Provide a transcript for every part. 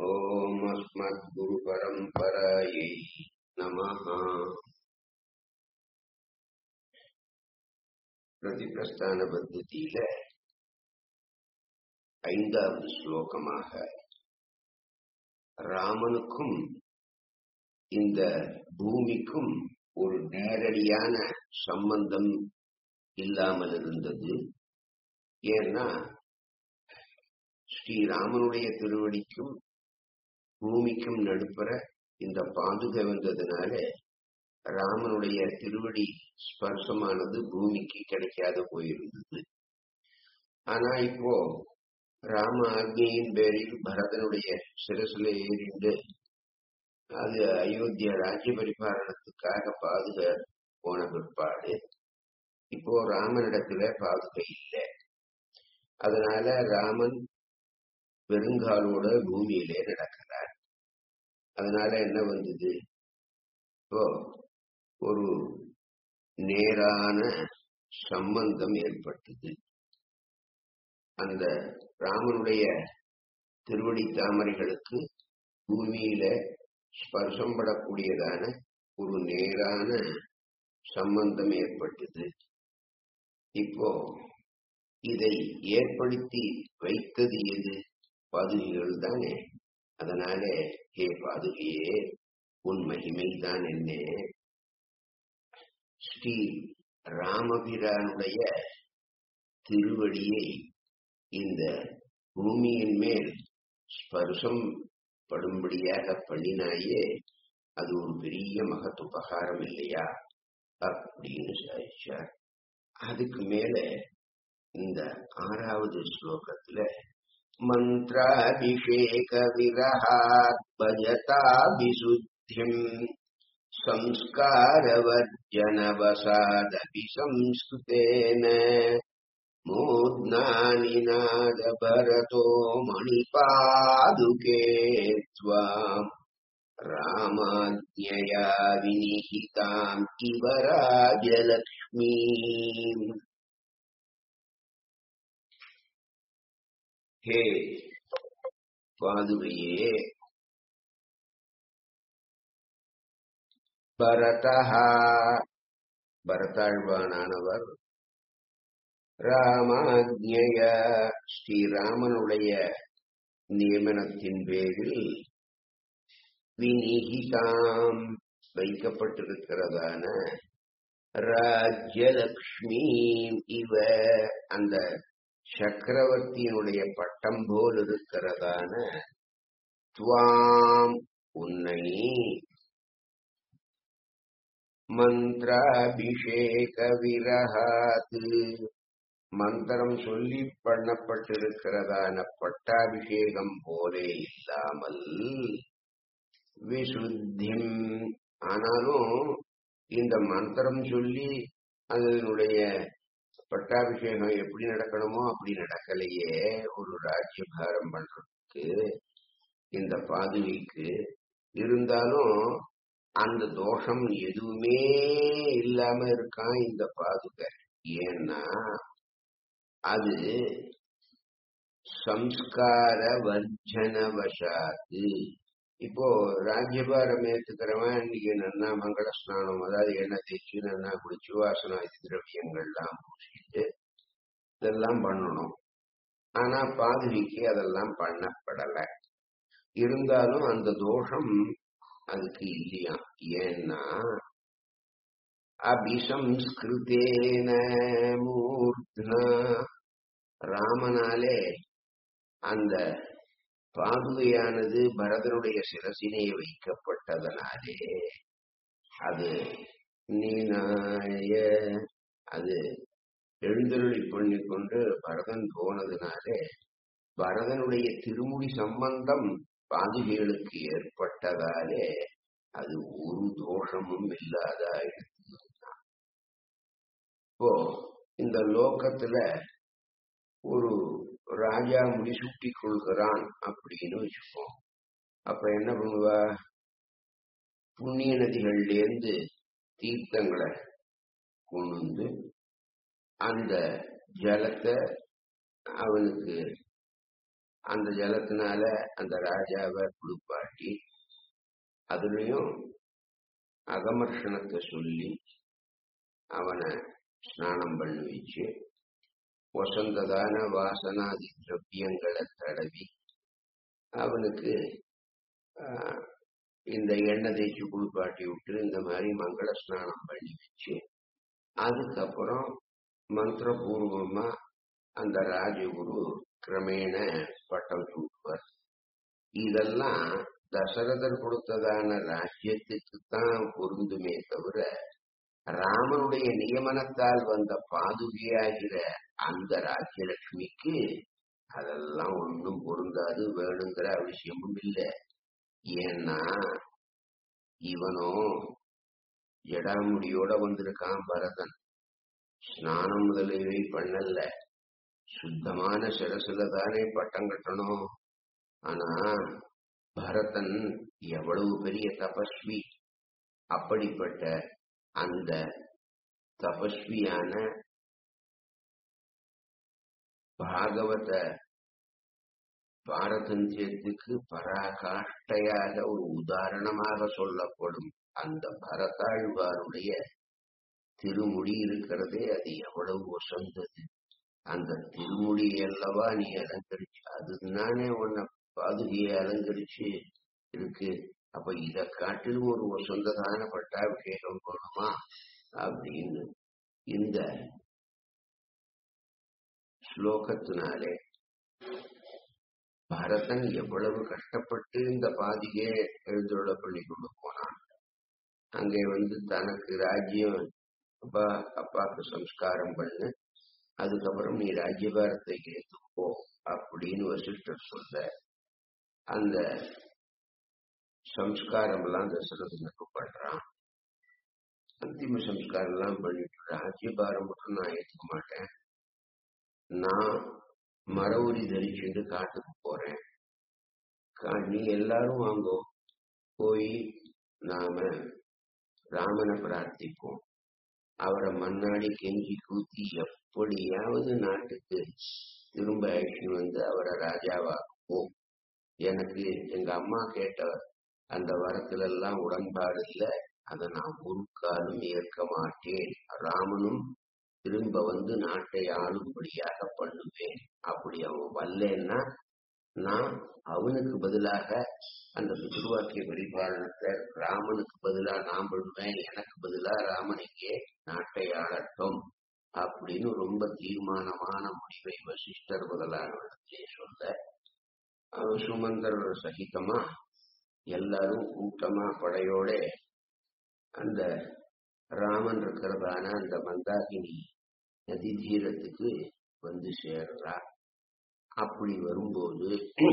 ॐ अस्मद्गुरुपरम्परायै नमः பிரதிபிரஸ்தான பத்ததியில ஐந்தாவது ஸ்லோகமாக ராமனுக்கும் இந்த பூமிக்கும் ஒரு நேரடியான சம்பந்தம் இல்லாமல் இருந்தது ஏன்னா ஸ்ரீராமனுடைய திருவடிக்கும் பூமிக்கும் நடுப்புற இந்த பாதுகை வந்ததுனால ராமனுடைய திருவடி ஸ்பர்சமானது பூமிக்கு கிடைக்காத போயிருந்தது ஆனா இப்போ ராம ஆக்னியின் பேரில் பரதனுடைய சிரசுல ஏறிண்டு அது அயோத்தியா ராஜ்ய பரிபாலனத்துக்காக பாதுகை போன பிற்பாடு இப்போ ராமனிடத்துல பாதுகை இல்லை அதனால ராமன் பெருங்காலோட பூமியிலே நடக்கிறார் அதனால என்ன வந்தது இப்போ ஒரு நேரான சம்பந்தம் ஏற்பட்டது அந்த ராமனுடைய திருவடி தாமரைகளுக்கு பூமியில ஸ்பர்சம் படக்கூடியதான ஒரு நேரான சம்பந்தம் ஏற்பட்டது இப்போ இதை ஏற்படுத்தி வைத்தது எது பாதுகைகள் தானே அதனால ஹே பாதுகையே உன் மகிமை தான் என்ன ஸ்ரீ ராமபிரானுடைய திருவடியை இந்த பூமியின் மேல் ஸ்பர்சம் படும்படியாக பண்ணினாயே அது ஒரு பெரிய மகத் உபகாரம் இல்லையா அப்படின்னு சாதிச்சார் அதுக்கு மேல இந்த ஆறாவது ஸ்லோகத்துல மந்திராபிஷேக விரஹாத் பஜதாபிசுத்தியம் संस्कारवर्जनवसादपि संस्कृतेन मूर्ध्नानिनादभरतो मणिपादुके त्वाम् रामाज्ञया विनिहिताम् इव राजलक्ष्मीम् हे பாதுகையே பரதஹா பரதாழ்வானானவர் ராமாஜ்ஞய ஸ்ரீராமனுடைய நியமனத்தின் பேரில் வினிகிதாம் வைக்கப்பட்டிருக்கிறதான ராஜ்யலக்ஷ்மி இவ அந்த சக்கரவர்த்தியினுடைய பட்டம் போல் இருக்கிறதான துவாம் உன்னை மந்திராபிஷேக விரகாது மந்திரம் சொல்லி பண்ணப்பட்டிருக்கிறதான பட்டாபிஷேகம் போலே இல்லாமல் விசுத்திம் ஆனாலும் இந்த மந்திரம் சொல்லி அதனுடைய பட்டாபிஷேகம் எப்படி நடக்கணுமோ அப்படி நடக்கலையே ஒரு ராஜ்யபாரம் பண்றதுக்கு இந்த பாதுகைக்கு இருந்தாலும் அந்த தோஷம் எதுவுமே இல்லாம இருக்கான் இந்த பாதுகை ஏன்னா அது சம்ஸ்கார வர்ஜன வசாத்து இப்போ ராஜ்யபாரம் ஏத்துக்கிறவன் இன்னைக்கு நன்னா மங்கள ஸ்நானம் அதாவது எண்ணெய் தேய்ச்சி நன்னா குடிச்சு வாசனாதி திரவியங்கள்லாம் பூசிட்டு இதெல்லாம் பண்ணணும் ஆனா பாதுகைக்கு அதெல்லாம் பண்ணப்படலை இருந்தாலும் அந்த தோஷம் அதுக்கு இல்லையா ஏன்னா அபிசம்ஸ்கிருதேன மூர்த்னா ராமனாலே அந்த பாதுகையானது பரதனுடைய சிரசினை வைக்கப்பட்டதனாலே அது நீனாய அது எழுந்தருளி பண்ணி கொண்டு பரதன் போனதுனாலே பரதனுடைய திருமுடி சம்பந்தம் பாதுகைகளுக்கு ஏற்பட்டதாலே அது ஒரு தோஷமும் இல்லாதா இப்போ இந்த லோகத்துல ஒரு ராஜா முடிசூட்டி கொள்கிறான் அப்படின்னு வச்சுப்போம் அப்ப என்ன பண்ணுவா புண்ணிய நதிகள்ல இருந்து தீர்த்தங்களை கொண்டு வந்து அந்த ஜலத்தை அவனுக்கு அந்த ஜலத்தினால அந்த ராஜாவை குளிப்பாட்டி அதுலயும் அகமர்ஷணத்தை சொல்லி அவனை ஸ்நானம் பண்ணி வச்சு வசந்ததான வாசனாதி திரவியங்களை தடவி அவனுக்கு ஆஹ், இந்த எண்ணெய் தேய்ச்சி குளிப்பாட்டி விட்டு இந்த மாதிரி மங்கள ஸ்நானம் பண்ணி வச்சு அதுக்கப்புறம் மந்திரபூர்வமா அந்த ராஜகுரு கிரமேண பட்டம் சூட்டுவார் இதெல்லாம் தசரதர் கொடுத்ததான ராஜ்யத்துக்கு தான் பொருந்துமே தவிர ராமனுடைய நியமனத்தால் வந்த பாதுகையாகிற அந்த ராஜ்யலட்சுமிக்கு அதெல்லாம் ஒண்ணும் பொருந்தாது வேணுங்கிற அவசியமும் இல்லை ஏன்னா இவனும் ஜடாமுடியோட வந்திருக்கான் பரதன் ஸ்நானம் முதலியவை பண்ணல சுத்தமான சிரசுல தானே பட்டம் கட்டணும் ஆனா பரதன் எவ்வளவு பெரிய தபஸ்வி அப்படிப்பட்ட அந்த தபஸ்வியான பாகவத பாரதந்தியத்துக்கு பராகாஷ்டையாக ஒரு உதாரணமாக சொல்லப்படும் அந்த பரதாழ்வாருடைய திருமுடி இருக்கிறதே அது எவ்வளவு வசந்தது அந்த திருமுடி அல்லவா நீ அலங்கரிச்சு அதுதானே உன்னை பாதுகையை அலங்கரிச்சு இருக்கு அப்ப இத காட்டிலும் ஒரு வசந்ததான பட்டாபிஷேகம் போடுமா அப்படின்னு இந்த ஸ்லோகத்தினாலே பரதன் எவ்வளவு கஷ்டப்பட்டு இந்த பாதிகையை எழுந்துள்ள பண்ணி கொண்டு போனான் அங்கே வந்து தனக்கு ராஜ்யம் அப்பா அப்பாவுக்கு சம்ஸ்காரம் பண்ணு அதுக்கப்புறம் நீ ராஜ்யபாரத்தை ஏற்றுக்கோ அப்படின்னு வசிஷ்டர் சொல்ல அந்த சம்ஸ்காரம் எல்லாம் தசரதனுக்கு பண்றான் அந்திம சம்ஸ்காரம் எல்லாம் பண்ணிட்டு ராஜ்யபாரம் மட்டும் நான் ஏற்றுக்க மாட்டேன் நான் மரவுரி தரிச்சுட்டு காட்டுக்கு போறேன் கா- நீ எல்லாரும் வாங்கோ போய் நாம ராமனை பிரார்த்திப்போம் அவரை மண்ணாடி கெஞ்சி கூத்தி எப்படியாவது நாட்டுக்கு திரும்ப அழைச்சிட்டு வந்து அவரை ராஜாவாக்குவோம் எனக்கு எங்க அம்மா கேட்ட அந்த வரத்துல எல்லாம் உடன்பாடு இல்ல அதை நான் ஒரு காலம் ஏற்க மாட்டேன் ராமனும் திரும்ப வந்து நாட்டை ஆளும்படியாக பண்ணுவேன் அப்படி அவன் வரலன்னா நான் அவனுக்கு பதிலாக அந்த பித்ருவாக்கிய பரிபாலனத்தை ராமனுக்கு பதிலா நான் பண்ணுவேன் எனக்கு பதிலா ராமனுக்கே நாட்டை ஆளட்டும் அப்படின்னு ரொம்ப தீர்மானமான முடிவை வசிஷ்டர் முதலானவர்களே சொல்ல அவன் சுமந்தர் சகிதமா எல்லாரும் கூட்டமா படையோட அந்த ராமன் இருக்கிறதான அந்த மந்தாகினி நதி தீரத்துக்கு வந்து சேர்றா அப்படி வரும்போது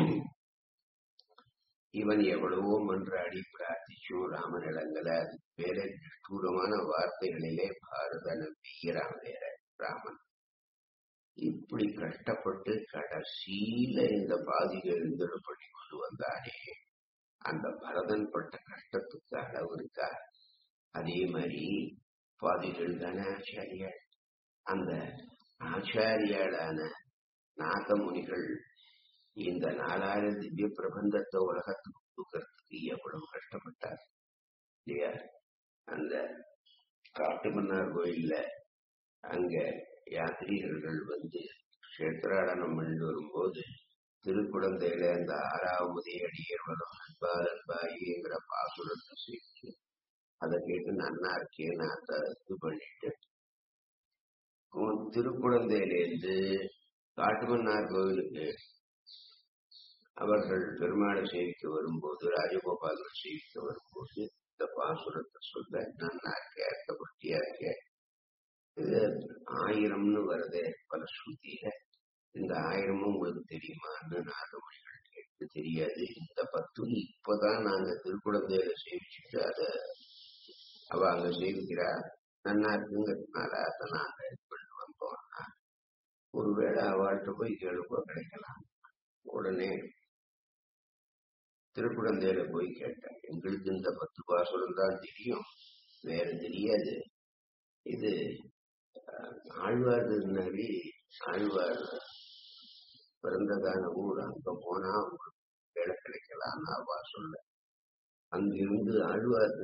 இவன் எவ்வளவோ மன்றாடி பிரார்த்திச்சும் ராமன் இளங்கல அது வேற நிஷ்டூரமான வார்த்தைகளிலே பாரத நம்பிக்கிறான் வேற ராமன் இப்படி கஷ்டப்பட்டு கடைசியில இந்த பாதிகை எழுந்தருள் பண்ணி கொண்டு வந்தானே அந்த பரதன் பட்ட கஷ்டத்துக்கு அளவு இருக்கா அதே மாதிரி பாதிகள் தானே ஆச்சாரியார் அந்த ஆச்சாரியாளான நாகமுனிகள் இந்த நாலாயிரம் திவ்ய பிரபந்தத்தை உலகத்துக்கு கொடுக்கறதுக்கு எவ்வளவு கஷ்டப்பட்டார் இல்லையா அந்த காட்டுமன்னார் கோயில்ல அங்க யாத்ரீகர்கள் வந்து கஷேத்திராடனம் பண்ணி வரும்போது திருக்குழந்தையில அந்த ஆறாவது அடியர் வரும் அன்பால் அன்பாயிங்கிற பாசுரத்தை சேர்த்து அதை கேட்டு நன்னா இருக்கே நான் அதை இது பண்ணிட்டு உன் திருக்குழந்தையிலேருந்து காட்டுமன்னார் கோவிலுக்கு அவர்கள் பெருமாளை சேவிக்க வரும்போது ராஜகோபாலர் சேவிக்க வரும்போது இந்த பாசுரத்தை சொல்ல நன்னா இருக்கே அர்த்தபுஷ்டியா இருக்கே இது ஆயிரம்னு வருதே பல ஸ்ருதியில இந்த ஆயிரமும் உங்களுக்கு தெரியுமான்னு நாகமணிகள் கேட்டு தெரியாது இந்த பத்து இப்பதான் நாங்க திருக்குழந்தையில சேவிச்சுட்டு அதை அவ அங்க சேவிக்கிறா நன்னா இருக்குங்கிறதுனால அதை நாங்க இது பண்ணி வந்தோம்னா ஒருவேளை அவள்கிட்ட போய் கேளுப்போ கிடைக்கலாம் உடனே திருக்குழந்தையில போய் கேட்டேன் எங்களுக்கு இந்த பத்து பாசுரம் தான் தெரியும் வேற தெரியாது இது அஹ், ஆழ்வார் திருநகரி ஆழ்வார் பிறந்ததான ஊர் அங்க போனா உங்களுக்கு வேலை கிடைக்கலாம்னு அவா சொல்ல அங்கிருந்து ஆழ்வார்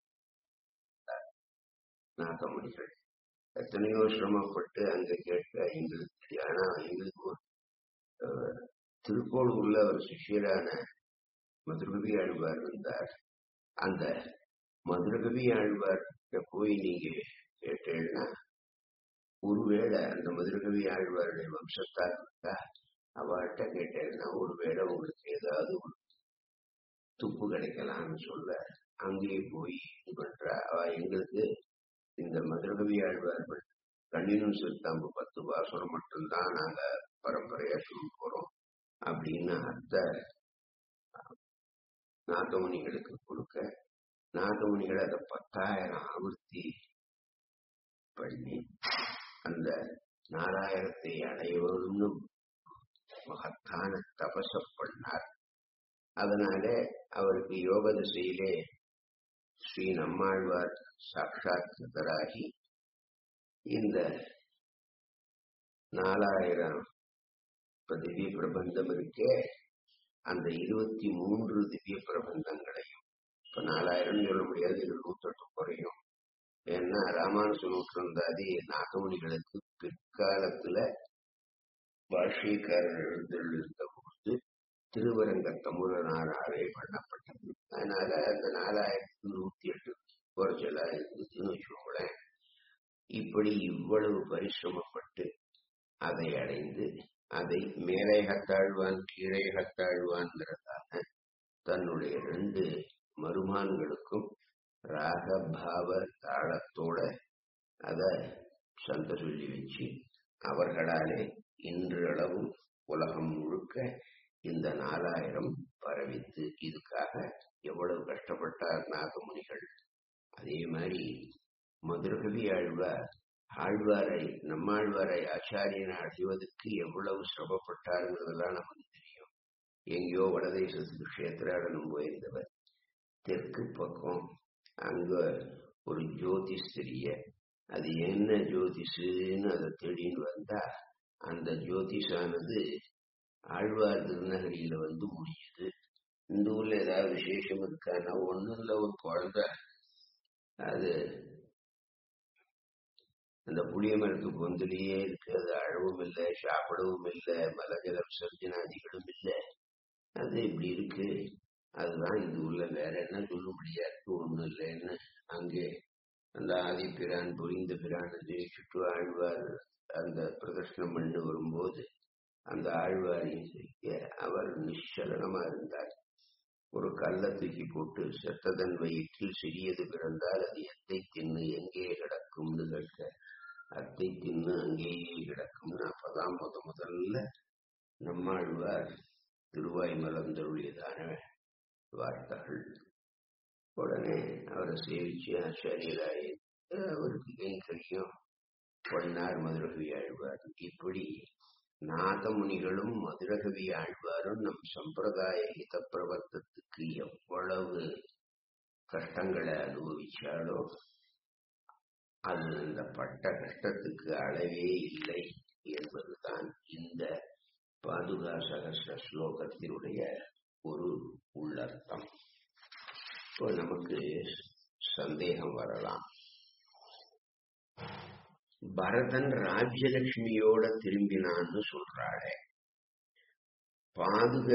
நாகமணிகள் எத்தனையோ சிரமப்பட்டு அங்க கேட்க எங்களுக்கு தெரியும். ஆனா எங்களுக்கு ஒரு, அஹ், திருக்கோளூர்ல ஒரு சிஷியரான மதுரகவி ஆழ்வார் இருந்தார் அந்த மதுரகவி ஆழ்வார் போய் நீங்க கேட்டேன்னா ஒருவேளை அந்த மதுரகவி ஆழ்வாருடைய வம்சத்தார் இருந்தா அவர்கிட்ட கேட்டேன்னா ஒருவேளை உங்களுக்கு ஏதாவது ஒரு துப்பு கிடைக்கலாம்னு சொல்ல அங்கேயே போய் இது பண்றா அவ எங்களுக்கு இந்த மதுரகவி ஆழ்வார்கள் கண்ணினும் சிறுத்தாம்பு பத்து பாசுரம் மட்டும்தான் நாங்க பரம்பரையா சொல்ல போறோம் அப்படின்னு அத்தை நாகமணிகளுக்கு கொடுக்க நாகமணிகள் அதை பத்தாயிரம் ஆவர்த்தி பண்ணி அந்த நாலாயிரத்தை அடையணும்னு மகத்தான தபச பண்ணார் அதனால அவருக்கு யோக திசையிலே ஸ்ரீ நம்மாழ்வார் சாட்சாத்கராகி இந்த நாலாயிரம் இப்ப திவ்ய பிரபந்தம் இருக்கே அந்த இருபத்தி மூன்று திவ்ய பிரபந்தங்களையும் இப்ப நாலாயிரம் சொல்ல முடியாது இது நூத்தெட்டு குறையும் ஏன்னா ராமானுஜ நூற்றந்தாதி நாகமணிகளுக்கு பிற்காலத்துல பாஷ்யக்காரர் எழுந்தெழுந்த போது திருவரங்க தமிழனாராலே பண்ணப்பட்டது அதனால அந்த நாலாயிரத்தி நூத்தி எட்டு குறைச்சலா இருந்துச்சுன்னு வச்சுக்கோங்களேன் இப்படி இவ்வளவு பரிசிரமப்பட்டு அதை அடைந்து அதை மேலேகத்தாழ்வான் கீழேகத்தாழ்வான்கிறதான தன்னுடைய ரெண்டு மருமான்களுக்கும் ராக பாவ தாளத்தோட அத சந்த சொல்லி வச்சு அவர்களாலே இன்றளவும் உலகம் முழுக்க இந்த நாலாயிரம் பரவித்து இதுக்காக எவ்வளவு கஷ்டப்பட்டார் நாகமுனிகள் அதே மாதிரி மதுரகவி ஆழ்வார் ஆழ்வாரை நம்மாழ்வாரை ஆச்சாரியனை அடைவதற்கு எவ்வளவு சிரமப்பட்டாருங்கிறதெல்லாம் நமக்கு தெரியும் எங்கேயோ வடதேசத்துக்கு கஷேத்திராடனம் போயிருந்தவர் தெற்கு பக்கம் அங்க ஒரு ஜோதிஷ் தெரிய அது என்ன ஜோதிஷுன்னு அதை தேடின்னு வந்தா அந்த ஜோதிஷானது ஆழ்வார் திருநகரியில வந்து முடியுது இந்த ஊர்ல ஏதாவது விசேஷம் இருக்கான்னா ஒண்ணும் இல்ல ஒரு குழந்தை அது அந்த புளிய மரத்து பொந்திலேயே இருக்கு அது அழவும் இல்லை சாப்பிடவும் இல்லை மலஜல விசர்ஜனாதிகளும் இல்லை அது இப்படி இருக்கு அதுதான் இந்த ஊர்ல வேற என்ன சொல்ல முடியாது ஒண்ணும் இல்லைன்னு அங்கே அந்த ஆதி பிரான் புரிந்த பிரான் சுற்று ஆழ்வார் அந்த பிரதர்ஷனம் பண்ணி வரும்போது அந்த ஆழ்வாரின் செய்ய அவர் நிச்சலனமா இருந்தார் ஒரு கல்லை தூக்கி போட்டு செத்ததன் வயிற்றில் சிறியது பிறந்தால் அது எத்தை தின்னு எங்கே கிடக்கும்னு கேட்க அத்தை தின்னு அங்கேயே கிடக்கும்னு அப்பதான் முத முதல்ல நம்மாழ்வார் திருவாய் மலர்ந்தருளியதான வார்த்தைகள் உடனே அவரை சேவிச்சு ஆச்சாரியராய் அவருக்கு கைங்கரியம் பொன்னார் மதுரகவி ஆழ்வார் இப்படி நாதமுனிகளும் மதுரகவி ஆழ்வாரும் நம் சம்பிரதாய ஹித பிரவர்த்தத்துக்கு எவ்வளவு கஷ்டங்களை அனுபவிச்சாலோ அது அந்த பட்ட கஷ்டத்துக்கு அளவே இல்லை என்பதுதான் இந்த பாதுகா சகச ஸ்லோகத்தினுடைய ஒரு உள்ளர்த்தம் இப்போ நமக்கு சந்தேகம் வரலாம் பரதன் ராஜ்யலட்சுமியோட திரும்பினான்னு சொல்றாளே பாதுக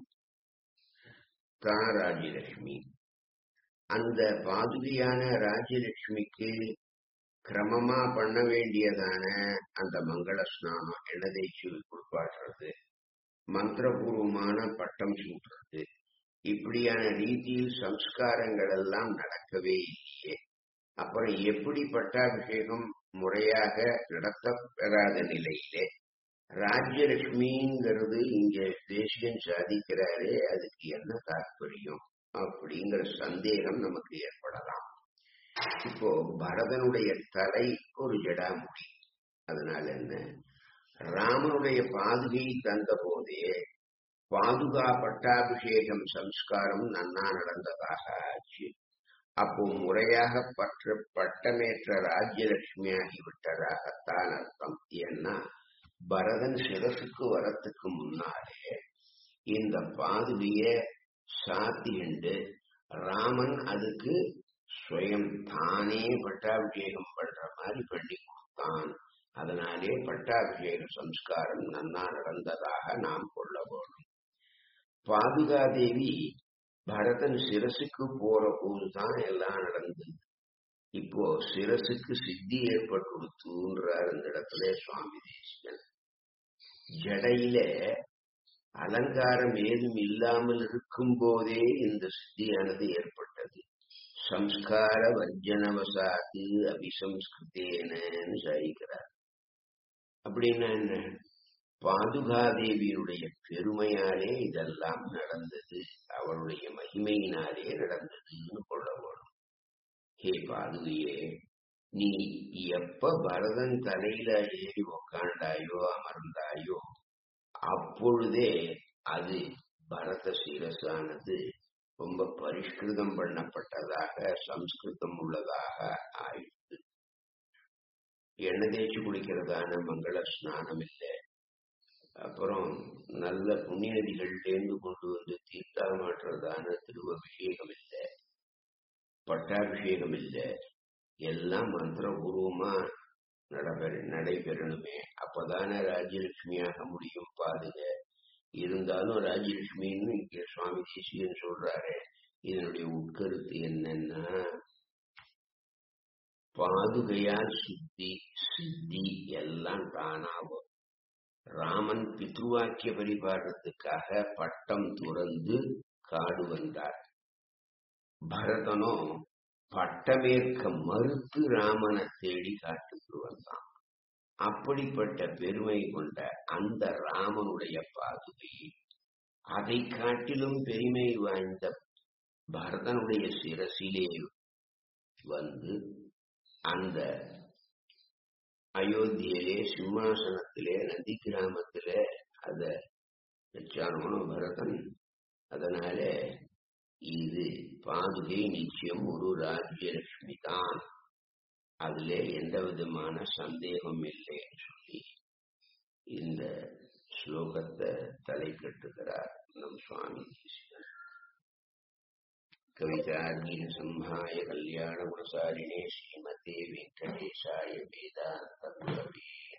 தான் ராஜ்யலட்சுமி அந்த பாதுகையான ராஜ்யலட்சுமிக்கு கிரமமா பண்ண வேண்டியதான அந்த மங்கள ஸ்நானம் எண்ணெய் தேய்ச்சி குளிப்பாட்டுறது மந்திரபூர்வமான பட்டம் சூட்டுறது இப்படியான ரீதியில் சம்ஸ்காரங்கள் எல்லாம் நடக்கவே இல்லையே அப்புறம் எப்படி பட்டாபிஷேகம் முறையாக நடத்தப்பெறாத நிலையிலே ராஜ்யலட்சுமிங்கிறது இங்க தேசியம் சாதிக்கிறாரே அதுக்கு என்ன தாற்பயம் அப்படிங்கிற சந்தேகம் நமக்கு ஏற்படலாம் இப்போ பரதனுடைய தலை ஒரு ஜடாமுடி அதனால என்ன ராமனுடைய பாதுகை தந்த போதே பாதுகா பட்டாபிஷேகம் சம்ஸ்காரம் நன்னா நடந்ததாக ஆச்சு அப்போ முறையாக பற்ற பட்டமேற்ற ராஜ்யலட்சுமி ஆகிவிட்டதாகத்தான் அர்த்தம் ஏன்னா பரதன் சிரசுக்கு வரத்துக்கு முன்னாலே இந்த பாதுகைய சாத்திண்டு ராமன் அதுக்கு ஸ்வயம் தானே பட்டாபிஷேகம் பண்ற மாதிரி பண்ணி கொடுத்தான் அதனாலே பட்டாபிஷேக சம்ஸ்காரம் நன்னா நடந்ததாக நாம் கொள்ள வேண்டும் பாதுகாதேவி பரதன் சிரசுக்கு போற போதுதான் எல்லாம் நடந்தது இப்போ சிரசுக்கு சித்தி ஏற்பட்டுடுத்துன்றார் இந்த இடத்துல சுவாமி தேசிகன் ஜடையில அலங்காரம் ஏதும் இல்லாமல் இருக்கும் போதே இந்த சித்தியானது ஏற்பட்டது சம்ஸ்கார வர்ஜனவசாத்து அபிசம்ஸ்கிருத்தேனு சாயிக்கிறார் அப்படின்னா என்ன பாதுகாதேவியினுடைய பெருமையாலே இதெல்லாம் நடந்தது அவளுடைய மகிமையினாலே நடந்ததுன்னு கொள்ள வேணும் ஹே பாதுகையே நீ எப்ப பரதன் தலையில ஏறி உக்காண்டாயோ அமர்ந்தாயோ அப்பொழுதே அது பரத சிரசானது ரொம்ப பரிஷ்கிருதம் பண்ணப்பட்டதாக சம்ஸ்கிருதம் உள்ளதாக ஆயிடுது எண்ணெய் தேய்ச்சி குடிக்கிறதான மங்கள ஸ்நானம் இல்லை அப்புறம் நல்ல புண்ணிய நதிகள்லேருந்து கொண்டு வந்து தீர்த்தா மாற்றுறதான திருவபிஷேகம் இல்லை பட்டாபிஷேகம் இல்லை எல்லாம் மந்திரபூர்வமா நடைபெற நடைபெறணுமே அப்பதானே ராஜ்யலட்சுமியாக முடியும் பாதுக இருந்தாலும் ராஜ்யலட்சுமின்னு இங்க சுவாமி தேசியன் சொல்றாரு இதனுடைய உட்கருத்து என்னன்னா பாதுகையால் சுத்தி சித்தி எல்லாம் தானாகும் ராமன் பித்ருவாக்கிய பரிபாடுறதுக்காக பட்டம் துறந்து காடு வந்தார் பரதனோ பட்டமேற்க மறுத்து ராமனை தேடி காட்டுக்கு வந்தான் அப்படிப்பட்ட பெருமை கொண்ட அந்த ராமனுடைய பாதுகை அதை காட்டிலும் பெருமை வாய்ந்த பரதனுடைய சிரசிலே வந்து அந்த அயோத்தியிலே சிம்மாசனத்திலே நதி கிராமத்திலே அத வச்சானோ பரதன் அதனால இது பாதுகை நிச்சயம் ஒரு ராஜ்யலட்சுமி தான் அதுல எந்த விதமான சந்தேகம் இல்லைன்னு சொல்லி இந்த ஸ்லோகத்தை தலை கட்டுகிறார் நம் சுவாமி தேசிகன் கவிதார்ஜின சம்ஹாய கல்யாண குணசாரிணே ஸ்ரீமதே வெங்கடேசாய வேதாந்த குரவே